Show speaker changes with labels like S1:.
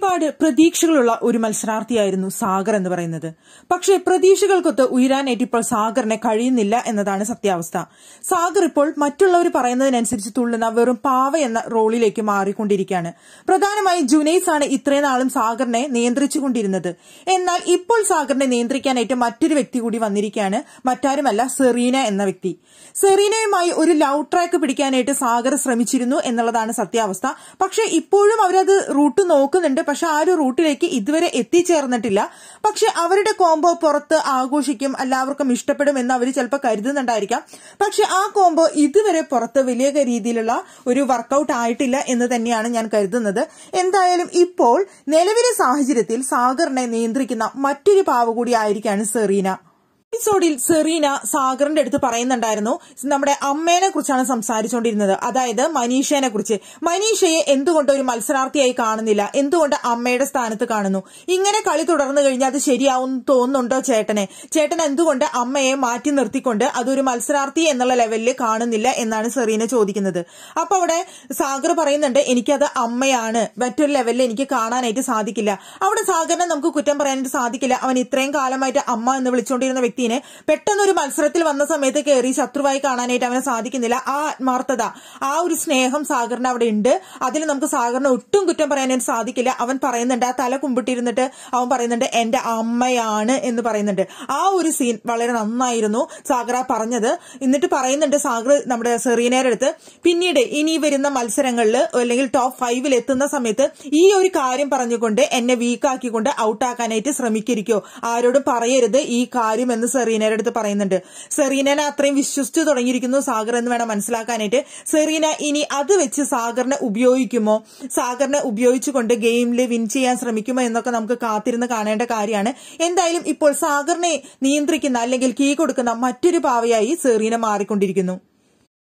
S1: ഒരുപാട് പ്രതീക്ഷകളുള്ള ഒരു മത്സരാർത്ഥിയായിരുന്നു സാഗർ എന്ന് പറയുന്നത് പക്ഷേ പ്രതീക്ഷകൾക്കൊത്ത് ഉയരാനായിട്ട് ഇപ്പോൾ സാഗറിനെ കഴിയുന്നില്ല എന്നതാണ് സത്യാവസ്ഥ സാഗർ ഇപ്പോൾ മറ്റുള്ളവർ പറയുന്നതിനനുസരിച്ച് തുള്ളുന്ന വെറും പാവ എന്ന റോളിലേക്ക് മാറിക്കൊണ്ടിരിക്കുകയാണ് പ്രധാനമായും ജുനൈസ് ആണ് ഇത്രയും നാളും സാഗറിനെ നിയന്ത്രിച്ചുകൊണ്ടിരുന്നത് എന്നാൽ ഇപ്പോൾ സാഗറിനെ നിയന്ത്രിക്കാനായിട്ട് മറ്റൊരു വ്യക്തി കൂടി വന്നിരിക്കുകയാണ് മറ്റാരുമല്ല സെറീന എന്ന വ്യക്തി സെറീനയുമായി ഒരു ലവ് ട്രാക്ക് പിടിക്കാനായിട്ട് സാഗർ ശ്രമിച്ചിരുന്നു എന്നുള്ളതാണ് സത്യാവസ്ഥ പക്ഷെ ഇപ്പോഴും അവരത് റൂട്ട് നോക്കുന്നുണ്ട് പക്ഷെ ആ ഒരു റൂട്ടിലേക്ക് ഇതുവരെ എത്തിച്ചേർന്നിട്ടില്ല പക്ഷെ അവരുടെ കോംബോ പുറത്ത് ആഘോഷിക്കും എല്ലാവർക്കും ഇഷ്ടപ്പെടും എന്ന് അവർ ചിലപ്പോൾ കരുതുന്നുണ്ടായിരിക്കാം പക്ഷെ ആ കോംബോ ഇതുവരെ പുറത്ത് വലിയ രീതിയിലുള്ള ഒരു വർക്കൗട്ട് ആയിട്ടില്ല എന്ന് തന്നെയാണ് ഞാൻ കരുതുന്നത് എന്തായാലും ഇപ്പോൾ നിലവിലെ സാഹചര്യത്തിൽ സാഗറിനെ നിയന്ത്രിക്കുന്ന മറ്റൊരു പാവ കൂടി ആയിരിക്കാണ് സെറീന എപ്പിസോഡിൽ സെറീന സാഗറിന്റെ അടുത്ത് പറയുന്നുണ്ടായിരുന്നു നമ്മുടെ അമ്മേനെ കുറിച്ചാണ് സംസാരിച്ചുകൊണ്ടിരുന്നത് അതായത് മനീഷയെ കുറിച്ച് മനീഷയെ എന്തുകൊണ്ട് ഒരു മത്സരാർത്ഥിയായി കാണുന്നില്ല എന്തുകൊണ്ട് അമ്മയുടെ സ്ഥാനത്ത് കാണുന്നു ഇങ്ങനെ കളി തുടർന്നു കഴിഞ്ഞാൽ അത് ശരിയാവും തോന്നുന്നുണ്ടോ ചേട്ടനെ ചേട്ടൻ എന്തുകൊണ്ട് അമ്മയെ മാറ്റി നിർത്തിക്കൊണ്ട് അതൊരു മത്സരാർത്ഥി എന്നുള്ള ലെവലിൽ കാണുന്നില്ല എന്നാണ് സെറീന ചോദിക്കുന്നത് അപ്പൊ അവിടെ സാഗർ പറയുന്നുണ്ട് എനിക്കത് അമ്മയാണ് മറ്റൊരു ലെവലിൽ എനിക്ക് കാണാനായിട്ട് സാധിക്കില്ല അവിടെ സാഗറിനെ നമുക്ക് കുറ്റം പറയാനായിട്ട് സാധിക്കില്ല അവൻ ഇത്രയും കാലമായിട്ട് അമ്മ എന്ന് വിളിച്ചുകൊണ്ടിരുന്ന വ്യക്തിനെ പെട്ടെന്ന് ഒരു മത്സരത്തിൽ വന്ന സമയത്ത് കയറി ശത്രുവായി കാണാനായിട്ട് അവനെ സാധിക്കുന്നില്ല ആ ആത്മാർത്ഥത ആ ഒരു സ്നേഹം സാഗറിന് അവിടെ ഉണ്ട് അതിൽ നമുക്ക് സാഗറിനെ ഒട്ടും കുറ്റം പറയാനായിട്ട് സാധിക്കില്ല അവൻ പറയുന്നുണ്ട് ആ തല കുമ്പിട്ടിരുന്നിട്ട് അവൻ പറയുന്നുണ്ട് എന്റെ അമ്മയാണ് എന്ന് പറയുന്നുണ്ട് ആ ഒരു സീൻ വളരെ നന്നായിരുന്നു സാഗർ ആ പറഞ്ഞത് എന്നിട്ട് പറയുന്നുണ്ട് സാഗർ നമ്മുടെ സെറീനയുടെ അടുത്ത് പിന്നീട് ഇനി വരുന്ന മത്സരങ്ങളിൽ അല്ലെങ്കിൽ ടോപ്പ് ഫൈവിൽ എത്തുന്ന സമയത്ത് ഈ ഒരു കാര്യം പറഞ്ഞുകൊണ്ട് എന്നെ വീക്കാക്കിക്കൊണ്ട് ഔട്ടാക്കാനായിട്ട് ശ്രമിക്കിരിക്കോ ആരോടും പറയരുത് ഈ കാര്യം എന്ന് സെറീനയുടെ അടുത്ത് പറയുന്നുണ്ട് സെറീനനെ അത്രയും വിശ്വസിച്ചു തുടങ്ങിയിരിക്കുന്നു സാഗർ എന്ന് വേണം മനസ്സിലാക്കാനായിട്ട് സെറീന ഇനി അത് വെച്ച് സാഗറിനെ ഉപയോഗിക്കുമോ സാഗറിനെ ഉപയോഗിച്ചുകൊണ്ട് ഗെയിമിൽ വിൻ ചെയ്യാൻ ശ്രമിക്കുമോ എന്നൊക്കെ നമുക്ക് കാത്തിരുന്ന് കാണേണ്ട കാര്യമാണ് എന്തായാലും ഇപ്പോൾ സാഗറിനെ നിയന്ത്രിക്കുന്ന അല്ലെങ്കിൽ കീ കൊടുക്കുന്ന മറ്റൊരു പാവയായി സെറീന മാറിക്കൊണ്ടിരിക്കുന്നു